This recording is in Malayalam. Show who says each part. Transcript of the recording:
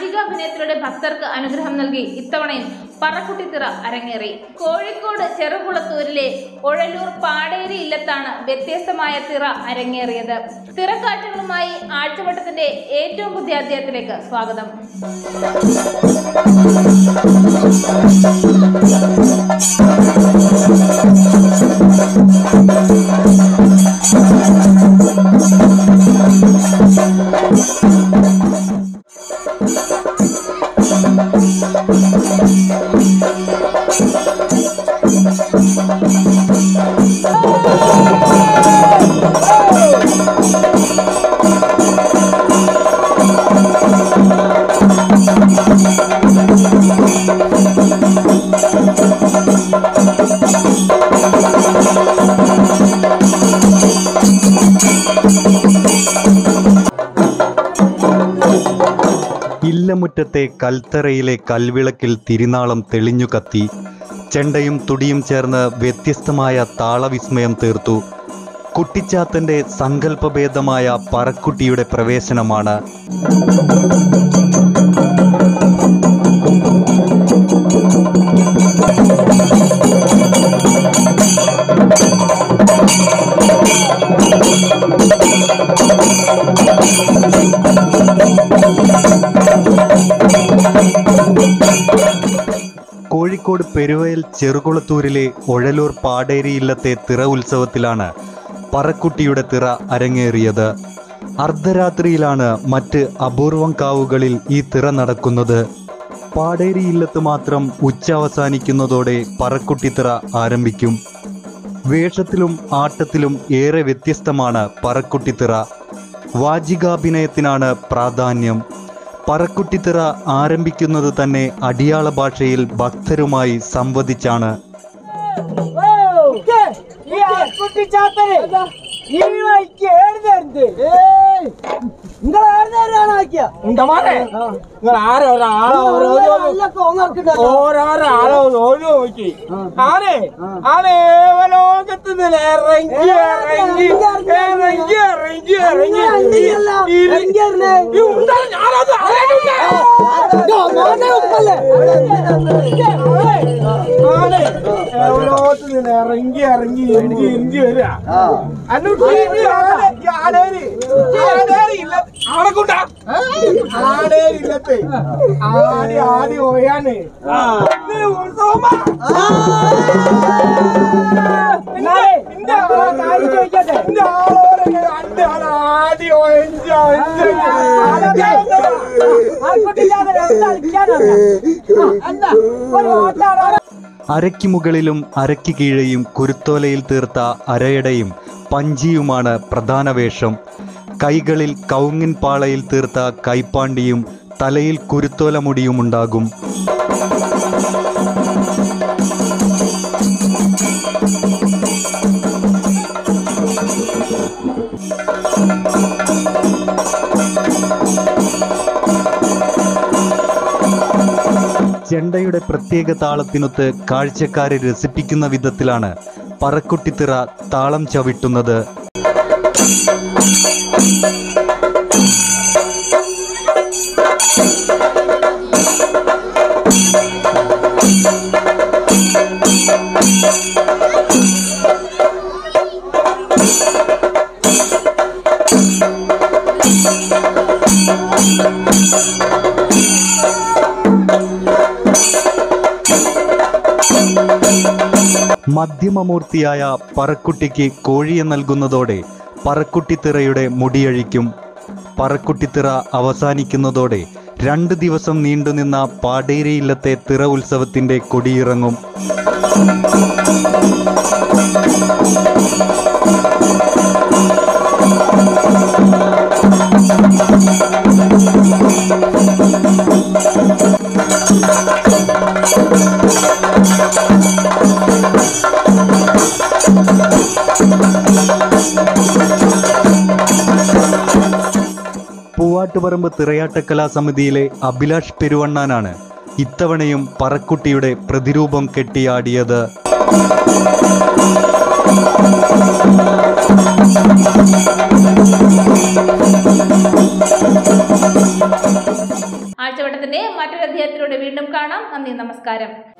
Speaker 1: വാചികാഭിനയത്തിലൂടെ ഭക്തർക്ക് അനുഗ്രഹം നൽകി ഇത്തവണയും പറക്കുട്ടിത്തിറ അരങ്ങേറി കോഴിക്കോട് ചെറുകുളത്തൂരിലെ ഒഴലൂർ പാടേരി ഇല്ലത്താണ് വ്യത്യസ്തമായ തിറ അരങ്ങേറിയത് തിറക്കാഴ്ചകളുമായി ആഴ്ചവട്ടത്തിന്റെ ഏറ്റവും പുതിയ അധ്യായത്തിലേക്ക് സ്വാഗതം
Speaker 2: ഇല്ലമുറ്റത്തെ കൽത്തറയിലെ കൽവിളക്കിൽ തിരിനാളം തെളിഞ്ഞു കത്തി ചെണ്ടയും തുടിയും ചേർന്ന് വ്യത്യസ്തമായ താളവിസ്മയം തീർത്തു കുട്ടിച്ചാത്തന്റെ സങ്കല്പഭേദമായ പറക്കുട്ടിയുടെ പ്രവേശനമാണ് കോഴിക്കോട് പെരുവയൽ ചെറുകുളത്തൂരിലെ ഒഴലൂർ പാടേരി ഇല്ലത്തെ തിറ ഉത്സവത്തിലാണ് പറക്കുട്ടിയുടെ തിറ അരങ്ങേറിയത് അർദ്ധരാത്രിയിലാണ് മറ്റ് അപൂർവം കാവുകളിൽ ഈ തിറ നടക്കുന്നത് പാടേരി ഇല്ലത്ത് മാത്രം ഉച്ച അവസാനിക്കുന്നതോടെ പറക്കുട്ടിത്തിറ ആരംഭിക്കും വേഷത്തിലും ആട്ടത്തിലും ഏറെ വ്യത്യസ്തമാണ് പറക്കുട്ടിത്തിറ വാചികാഭിനയത്തിനാണ് പ്രാധാന്യം പറക്കുട്ടിത്തിറ ആരംഭിക്കുന്നത് തന്നെ അടിയാള ഭാഷയിൽ ഭക്തരുമായി സംവദിച്ചാണ്
Speaker 3: ഈ കുട്ടിച്ചാത്തന് ഈ വഴിക്ക് ഏഴുതരുത് നിങ്ങൾ ഏഴുതരാണ് ആക്കിയ
Speaker 4: ഉണ്ടമാനെ നിങ്ങൾ ആരോ ഒരാളോ ഓരോരോ ആളോ ഓരോ നോക്കി ആനെ ആനേവ ലോകത്ത് നിന്ന് ഇറങ്ങി ഇറങ്ങി ഇറങ്ങി ഇറങ്ങി ഇറങ്ങി ഈ ഉണ്ടാ ഞാനത് അറിയണില്ല. ആനെ ലോകത്ത് നിന്ന് ഇറങ്ങി ഇറങ്ങി ഇറങ്ങി ഇറങ്ങി വരിക അന്നോട്ട് ഈ ആന- ഈ ആനേരി ഈ ആനേരി ഇല്ല അവിടെ കൊണ്ടാ ആനേരി ഇല്ലത്തെ ആടി ആടി ഓയാന് ഇത് ഉത്സവമാ
Speaker 3: എന്നാലേ, ഒരു കാര്യം ചോദിക്കട്ടെ?
Speaker 4: എന്റെ ആളോടെ രണ്ട് ആൾ ആടി ഓയഞ്ച്
Speaker 3: ആർക്കുട്ടിച്ചാത്തൻ എന്താ കളിക്കാനാണ് എന്താ ഒരു ഓട്ടാടാ
Speaker 2: അരയ്ക്ക് മുകളിലും അരയ്ക്ക് കീഴെയും കുരുത്തോലയിൽ തീർത്ത അരയടയും പഞ്ചിയുമാണ് പ്രധാന വേഷം കൈകളിൽ കൗങ്ങിൻ പാളയിൽ തീർത്ത കൈപ്പാണ്ടിയും തലയിൽ കുരുത്തോല മുടിയും ഉണ്ടാകും ചെണ്ടയുടെ പ്രത്യേക താളത്തിനൊത്ത് കാഴ്ചക്കാരെ രസിപ്പിക്കുന്ന വിധത്തിലാണ് പറക്കുട്ടിത്തിറ താളം ചവിട്ടുന്നത് മധ്യമമൂർത്തിയായ പറക്കുട്ടിക്ക് കോഴിയെ നൽകുന്നതോടെ പറക്കുട്ടിത്തിറയുടെ മുടിയഴിക്കും പറക്കുട്ടിത്തിറ അവസാനിക്കുന്നതോടെ രണ്ട് ദിവസം നീണ്ടുനിന്ന പാടേരിയില്ലത്തെ തിറ ഉത്സവത്തിന്റെ കൊടിയിറങ്ങും പൂവാട്ടുപറമ്പ് തിറയാട്ടക്കലാ സമിതിയിലെ അഭിലാഷ് പെരുവണ്ണാനാണ് ഇത്തവണയും പറക്കുട്ടിയുടെ പ്രതിരൂപം കെട്ടിയാടിയത്
Speaker 1: ആഴ്ചവട്ടത്തിന്റെ മറ്റൊരു അധ്യായത്തിലൂടെ വീണ്ടും കാണാം നന്ദി നമസ്കാരം